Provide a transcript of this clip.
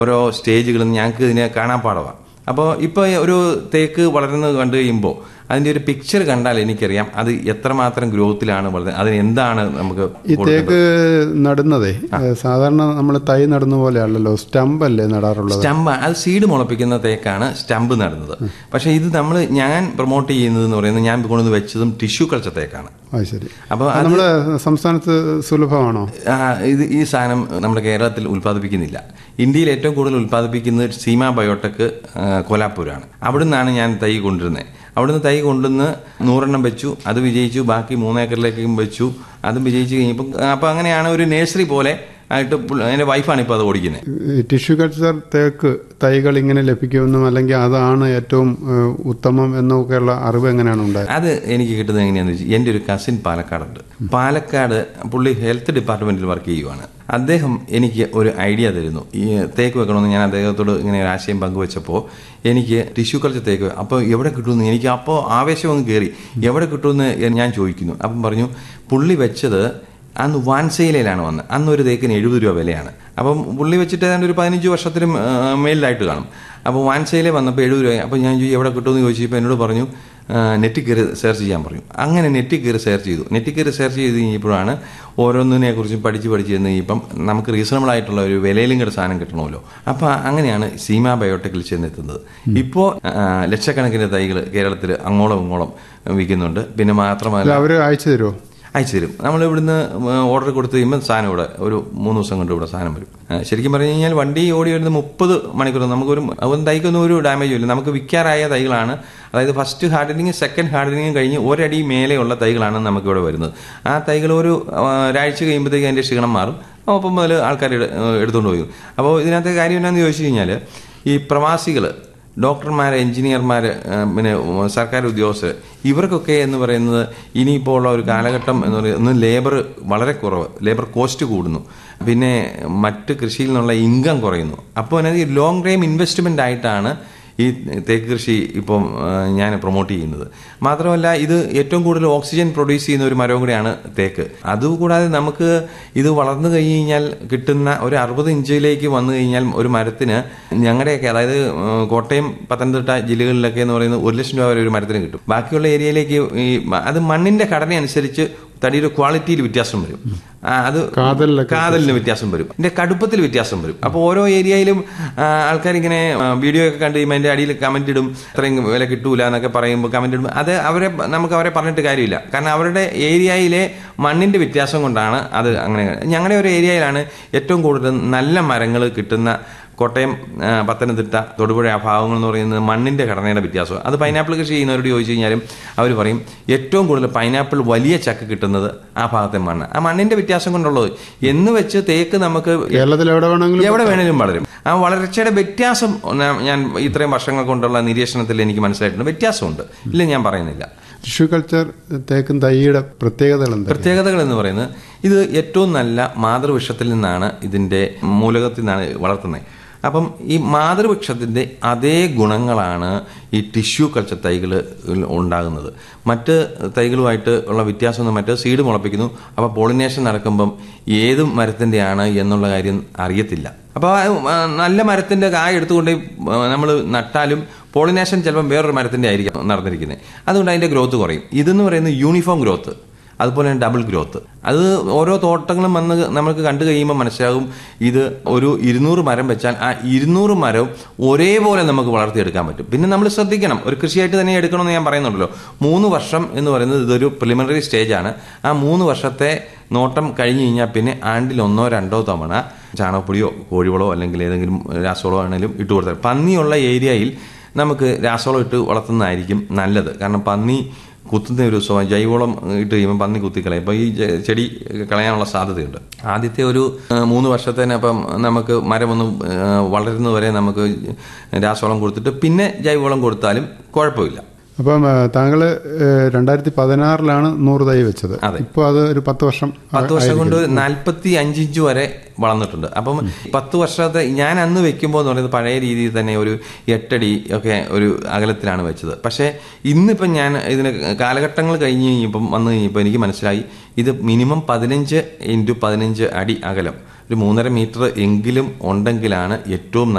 ഓരോ സ്റ്റേജുകളും ഞങ്ങൾക്ക് ഇതിനെ കാണാൻ പാടവാ അപ്പോൾ ഇപ്പോൾ ഒരു തേക്ക് വളരുന്നത് കണ്ടു കഴിയുമ്പോൾ അതിന്റെ ഒരു പിക്ചർ കണ്ടാൽ എനിക്കറിയാം അത് എത്രമാത്രം ഗ്രോത്തിലാണ് വളരുന്നത് അതിന് എന്താണ് നമുക്ക് ഈ തേക്ക് നടുന്നതേ ഏഹ് സാധാരണ നമ്മൾ തൈ നടുന്ന പോലെ അല്ലല്ലോ സ്റ്റംപ് അല്ലേ നടാറുള്ളത് സ്റ്റമ്പ് അത് സീഡ് മുളപ്പിക്കുന്ന തേക്കാണ് സ്റ്റമ്പ് നടുന്നത് പക്ഷേ ഇത് നമ്മൾ ഞാൻ പ്രൊമോട്ട് ചെയ്യുന്നത് എന്ന് പറയുന്നത് ഞാൻ കൊണ്ടുവന്ന് വെച്ചതും ടിഷ്യൂ കൾച്ചർ തേക്കാണ് അത് ശരി അപ്പോൾ അത് നമ്മുടെ സംസ്ഥാനത്ത് സുലഭമാണോ ആ, ഇത് ഈ സാധനം നമ്മുടെ കേരളത്തിൽ ഉൽപ്പാദിപ്പിക്കുന്നില്ല ഇന്ത്യയിൽ ഏറ്റവും കൂടുതൽ ഉൽപ്പാദിപ്പിക്കുന്നത് സീമ ബയോടെക് ആ, കോലാപ്പൂരാണ് അവിടെ നിന്നാണ് ഞാൻ തൈ കൊണ്ടുവരുന്നത് അവിടുന്ന് തൈ കൊണ്ടുവന്ന് നൂറെണ്ണം വെച്ചു അത് വിജയിച്ചു ബാക്കി മൂന്നേക്കറിലേക്കും വെച്ചു അതും വിജയിച്ചു കഴിഞ്ഞപ്പോൾ അപ്പോൾ അങ്ങനെയാണ് ഒരു നേഴ്സറി പോലെ ആയിട്ട് പുള്ള- എൻ്റെ വൈഫാണ് ഇപ്പോൾ അത് ഓടിക്കുന്നത് ഈ ടിഷ്യൂ കൾച്ചർ തേക്ക് തൈകൾ ഇങ്ങനെ ലഭിക്കുമെന്നും അല്ലെങ്കിൽ അതാണ് ഏറ്റവും ഏഹ്, ഉത്തമം എന്നൊക്കെയുള്ള അറിവ് എങ്ങനെയാണ് ഉണ്ടായത് അത് എനിക്ക് കിട്ടുന്നത് എങ്ങനെയാണെന്ന് വെച്ചാൽ എൻ്റെ ഒരു കസിൻ പാലക്കാടുണ്ട് പാലക്കാട് പുള്ളി ഹെൽത്ത് ഡിപ്പാർട്ട്മെന്റിൽ വർക്ക് ചെയ്യുവാണ് അദ്ദേഹം എനിക്ക് ഒരു ഐഡിയ തരുന്നു ഈ തേക്ക് വെക്കണമെന്ന് ഞാൻ അദ്ദേഹത്തോട് ഇങ്ങനെ ഒരു ആശയം പങ്കുവെച്ചപ്പോൾ എനിക്ക് ടിഷ്യൂ കൾച്ചർ തേക്ക് വെ- അപ്പോൾ എവിടെ കിട്ടുമെന്ന് എനിക്ക് അപ്പോൾ ആവേശം അങ്ങ് കയറി എവിടെ കിട്ടുമെന്ന് ഞാൻ ചോദിക്കുന്നു അപ്പം പറഞ്ഞു പുള്ളി വെച്ചത് അന്ന് വാൻസയിലാണ് വന്നത് അന്ന് ഒരു തേക്കിന് എഴുപത് രൂപ വിലയാണ് അപ്പം പുള്ളി വെച്ചിട്ട് ഏതാണ്ട് ഒരു പതിനഞ്ച് വർഷത്തിനും ആ, മേലിലായിട്ട് കാണും അപ്പോൾ വാൻസയിലെ വന്നപ്പോൾ എഴുപത് രൂപ അപ്പോൾ ഞാൻ ചോദിച്ചു എവിടെ കിട്ടുമെന്ന് ചോദിച്ചപ്പോൾ എന്നോട് പറഞ്ഞു ആ, നെറ്റിൽ കയറി സെർച്ച് ചെയ്യാൻ പറഞ്ഞു അങ്ങനെ നെറ്റിൽ കയറി സെർച്ച് ചെയ്തു നെറ്റിൽ കയറി സെർച്ച് ചെയ്ത് കഴിഞ്ഞപ്പോഴാണ് ഓരോന്നിനെ കുറിച്ച് പഠിച്ച് പഠിച്ച് ചെന്ന് ഇപ്പം നമുക്ക് റീസണബിൾ ആയിട്ടുള്ള ഒരു വിലയിലും കൂടെ സാധനം കിട്ടണമല്ലോ അപ്പോൾ അങ്ങനെയാണ് സീമ ബയോടെക്കിൽ ചെന്നെത്തുന്നത് ഇപ്പോൾ ലക്ഷക്കണക്കിന് തൈകൾ കേരളത്തിൽ അങ്ങോളം ഇങ്ങോളം വിൽക്കുന്നുണ്ട് പിന്നെ മാത്രമല്ല അല്ല അവര് അയച്ചു തരുമോ അയച്ചു തരും നമ്മൾ ഇവിടുന്ന് ഓർഡർ കൊടുത്തു കഴിയുമ്പോൾ സാധനം ഇവിടെ ഒരു മൂന്ന് ദിവസം കൊണ്ട് ഇവിടെ സാധനം വരും ആ, ശരിക്കും പറഞ്ഞു കഴിഞ്ഞാൽ വണ്ടി ഓടി വരുന്നത് മുപ്പത് മണിക്കൂർ നമുക്കൊരു അതും തൈക്കൊന്നും ഒരു ഡാമേജും ഇല്ല നമുക്ക് വിൽക്കാറായ തൈകളാണ് അതായത് ഫസ്റ്റ് ഹാർഡനിങ് സെക്കൻഡ് ഹാർഡനിങ് കഴിഞ്ഞ് ഒരടി മേലെയുള്ള തൈകളാണ് നമുക്ക് ഇവിടെ വരുന്നത് ആ തൈകൾ ഒരു ആ, ഒരാഴ്ച കഴിയുമ്പോഴത്തേക്ക് അതിന്റെ ക്ഷീണം മാറും ഒപ്പം മുതൽ ആൾക്കാർ എടുത്തുകൊണ്ട് പോയി അപ്പോൾ ഇതിനകത്തെ കാര്യം എന്നാന്ന് ചോദിച്ചു കഴിഞ്ഞാൽ ഈ പ്രവാസികൾ ഡോക്ടർമാർ എഞ്ചിനീയർമാർ പിന്നെ സർക്കാർ ഉദ്യോഗസ്ഥർ ഇവർക്കൊക്കെ എന്ന് പറയുന്നത് ഇനിയിപ്പോൾ ഉള്ള ഒരു കാലഘട്ടം എന്ന് പറയുന്നത് ലേബർ വളരെ കുറവ് ലേബർ കോസ്റ്റ് കൂടുന്നു പിന്നെ മറ്റ് കൃഷിയിൽ നിന്നുള്ള ഇൻകം കുറയുന്നു അപ്പോൾ അതിനകത്ത് ലോങ് ടൈം ഇൻവെസ്റ്റ്മെന്റ് ആയിട്ടാണ് ഈ തേക്ക് കൃഷി ഇപ്പം ആ, ഞാൻ പ്രൊമോട്ട് ചെയ്യുന്നത് മാത്രമല്ല ഇത് ഏറ്റവും കൂടുതൽ ഓക്സിജൻ പ്രൊഡ്യൂസ് ചെയ്യുന്ന ഒരു മരവും കൂടിയാണ് തേക്ക് അതുകൂടാതെ നമുക്ക് ഇത് വളർന്നു കഴിഞ്ഞ് കഴിഞ്ഞാൽ കിട്ടുന്ന ഒരു അറുപത് ഇഞ്ചിലേക്ക് വന്നു കഴിഞ്ഞാൽ ഒരു മരത്തിന് ഞങ്ങളുടെയൊക്കെ അതായത് ആ, കോട്ടയം പത്തനംതിട്ട ജില്ലകളിലൊക്കെ എന്ന് പറയുന്നത് ഒരു ലക്ഷം രൂപ വരെ ഒരു മരത്തിന് കിട്ടും ബാക്കിയുള്ള ഏരിയയിലേക്ക് ഈ മ- അത് മണ്ണിന്റെ ഘടന അനുസരിച്ച് തടിയുടെ ക്വാളിറ്റിയിൽ വ്യത്യാസം വരും ആ, അത് കാതലിലൊക്കെ കാതലിന് വ്യത്യാസം വരും ഇതിന്റെ കടുപ്പത്തിൽ വ്യത്യാസം വരും അപ്പോൾ ഓരോ ഏരിയയിലും ആൾക്കാർ ഇങ്ങനെ വീഡിയോ ഒക്കെ കണ്ട് കഴിയുമ്പോൾ അതിന്റെ അടിയിൽ കമന്റ് ഇടും ഇത്രയും വില കിട്ടൂല എന്നൊക്കെ പറയുമ്പോൾ കമന്റ് ഇടും അത് അവരെ നമുക്ക് അവരെ പറഞ്ഞിട്ട് കാര്യമില്ല കാരണം അവരുടെ ഏരിയയിലെ മണ്ണിന്റെ വ്യത്യാസം കൊണ്ടാണ് അത് അങ്ങനെ ഞങ്ങളുടെ ഒരു ഏരിയയിലാണ് ഏറ്റവും കൂടുതൽ നല്ല മരങ്ങൾ കിട്ടുന്ന കോട്ടയം ആ, പത്തനംതിട്ട തൊടുപുഴ ആ ഭാഗങ്ങൾ എന്ന് പറയുന്നത് മണ്ണിന്റെ ഘടനയുടെ വ്യത്യാസം അത് പൈനാപ്പിൾ കൃഷി ചെയ്യുന്നവരോട് ചോദിച്ചു കഴിഞ്ഞാലും അവർ പറയും ഏറ്റവും കൂടുതൽ പൈനാപ്പിൾ വലിയ ചക്ക കിട്ടുന്നത് ആ ഭാഗത്തെ മണ്ണ് ആ മണ്ണിന്റെ വ്യത്യാസം കൊണ്ടുള്ളത് എന്ന് വെച്ച് തേക്ക് നമുക്ക് കേരളത്തിൽ എവിടെ വേണമെങ്കിലും എവിടെ വേണേലും വളരും ആ വളർച്ചയുടെ വ്യത്യാസം ഞാൻ- ഞാൻ ഇത്രയും വർഷങ്ങൾ കൊണ്ടുള്ള നിരീക്ഷണത്തിൽ എനിക്ക് മനസ്സിലായിട്ടുണ്ട് വ്യത്യാസമുണ്ട് ഇല്ല ഞാൻ പറയുന്നില്ല ടിഷ്യൂ കൾച്ചർ തേക്കും തൈയുടെ പ്രത്യേകതകൾ എന്താ പ്രത്യേകതകൾ എന്ന് പറയുന്നത് ഇത് ഏറ്റവും നല്ല മാതൃവൃക്ഷത്തിൽ നിന്നാണ് ഇതിന്റെ മൂലകത്തിൽ നിന്നാണ് വളർത്തുന്നത് അപ്പം ഈ മാതൃവൃക്ഷത്തിന്റെ അതേ ഗുണങ്ങളാണ് ഈ ടിഷ്യൂ കൾച്ചർ തൈകൾ ഉണ്ടാകുന്നത് മറ്റ് തൈകളുമായിട്ട് ഉള്ള വ്യത്യാസം എന്ന് മറ്റ് സീഡ് മുളപ്പിക്കുന്നു അപ്പോൾ പോളിനേഷൻ നടക്കുമ്പം ഏത് മരത്തിന്റെയാണ് എന്നുള്ള കാര്യം അറിയത്തില്ല അപ്പോൾ ആ നല്ല മരത്തിന്റെ കായ എടുത്തുകൊണ്ട് നമ്മൾ നട്ടാലും പോളിനേഷൻ ചിലപ്പം വേറൊരു മരത്തിന്റെ ആയിരിക്കും നടന്നിരിക്കുന്നത് അതുകൊണ്ട് അതിന്റെ ഗ്രോത്ത് കുറയും ഇതെന്ന് പറയുന്നത് യൂണിഫോം ഗ്രോത്ത് അതുപോലെ തന്നെ ഡബിൾ ഗ്രോത്ത് അത് ഓരോ തോട്ടങ്ങളും വന്ന് നമുക്ക് കണ്ടു കഴിയുമ്പോൾ മനസ്സിലാകും ഇത് ഒരു ഇരുന്നൂറ് മരം വെച്ചാൽ ആ ഇരുന്നൂറ് മരവും ഒരേപോലെ നമുക്ക് വളർത്തിയെടുക്കാൻ പറ്റും പിന്നെ നമ്മൾ ശ്രദ്ധിക്കണം ഒരു കൃഷിയായിട്ട് തന്നെ എടുക്കണമെന്ന് ഞാൻ പറയുന്നുണ്ടല്ലോ മൂന്ന് വർഷം എന്ന് പറയുന്നത് ഇതൊരു പ്രിലിമിനറി സ്റ്റേജാണ് ആ മൂന്ന് വർഷത്തെ നോട്ടം കഴിഞ്ഞു കഴിഞ്ഞാൽ പിന്നെ ആണ്ടിൽ ഒന്നോ രണ്ടോ തവണ ചാണകപ്പൊടിയോ കോഴിവളോ അല്ലെങ്കിൽ ഏതെങ്കിലും രാസവളോ ആണെങ്കിലും ഇട്ട് കൊടുത്താൽ പന്നിയുള്ള ഏരിയയിൽ നമുക്ക് രാസവളം ഇട്ട് വളർത്തുന്നതായിരിക്കും നല്ലത് കാരണം പന്നി കുത്തുന്ന ഒരു സ്വഭാവം ജൈവവളം ഇട്ട് കഴിയുമ്പോൾ പന്നി കുത്തിക്കളയും അപ്പോൾ ഈ ജെ- ചെടി കളയാനുള്ള സാധ്യതയുണ്ട് ആദ്യത്തെ ഒരു ആ, മൂന്ന് വർഷത്തേന് അപ്പം നമുക്ക് മരമൊന്ന് ആ, വളരുന്നതുവരെ നമുക്ക് രാസവളം കൊടുത്തിട്ട് പിന്നെ ജൈവവളം കൊടുത്താലും കുഴപ്പമില്ല അപ്പം ആ, താങ്കള് ഏഹ്, രണ്ടായിരത്തി പതിനാറിലാണ് നൂറ് തൈ വെച്ചത് അതെ. ഇപ്പോൾ അത് ഒരു പത്ത് വർഷം പത്ത് വർഷം കൊണ്ട് നാൽപ്പത്തി അഞ്ച് ഇഞ്ച് വരെ വളർന്നിട്ടുണ്ട് അപ്പം പത്ത് വർഷത്തെ ഞാൻ അന്ന് വെക്കുമ്പോൾ എന്ന് പറയുന്നത് പഴയ രീതിയിൽ തന്നെ ഒരു എട്ടടി ഒക്കെ ഒരു അകലത്തിലാണ് വെച്ചത് പക്ഷേ ഇന്നിപ്പം ഞാൻ ഇതിന് കാലഘട്ടങ്ങൾ കഴിഞ്ഞ് കഴിഞ്ഞപ്പം വന്നു കഴിഞ്ഞപ്പോൾ എനിക്ക് മനസ്സിലായി ഇത് മിനിമം പതിനഞ്ച് ഇൻറ്റു പതിനഞ്ച് അടി അകലം ഒരു മൂന്നര മീറ്റർ എങ്കിലും ഉണ്ടെങ്കിലാണ് ഏറ്റവും